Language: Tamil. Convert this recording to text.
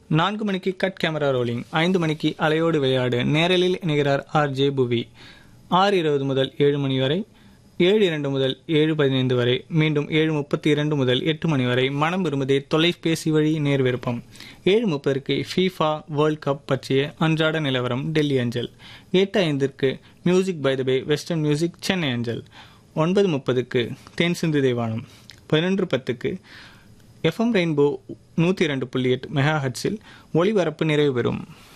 நான்கு மணிக்கு கட் கேமரா ரோலிங் ஐந்து மணிக்கு அலையோடு விளையாடு நேரலில் இணைகிறார் ஆர் ஜே புவி ஆறு இருபது முதல் ஏழு மணி வரை ஏழு இரண்டு முதல் ஏழு பதினைந்து வரை மீண்டும் ஏழு முப்பத்தி இரண்டு முதல் எட்டு மணி வரை மனம் விரும்புதே தொலைபேசி வழி நேர் விருப்பம் ஏழு முப்பதற்கு ஃபீஃபா வேர்ல்ட் கப் பற்றிய அன்றாட நிலவரம் டெல்லி அஞ்சல் எட்டு ஐந்திற்கு music by the bay western music Chennai அஞ்சல் ஒன்பது முப்பதுக்கு தேன் சிந்து தேவானம் பதினொன்று பத்துக்கு எஃப்எம் ரெயின்போ நூற்றி இரண்டு புள்ளி எட்டு மெகா ஹட்ஸில் ஒளிபரப்பு நிறைவு பெறும்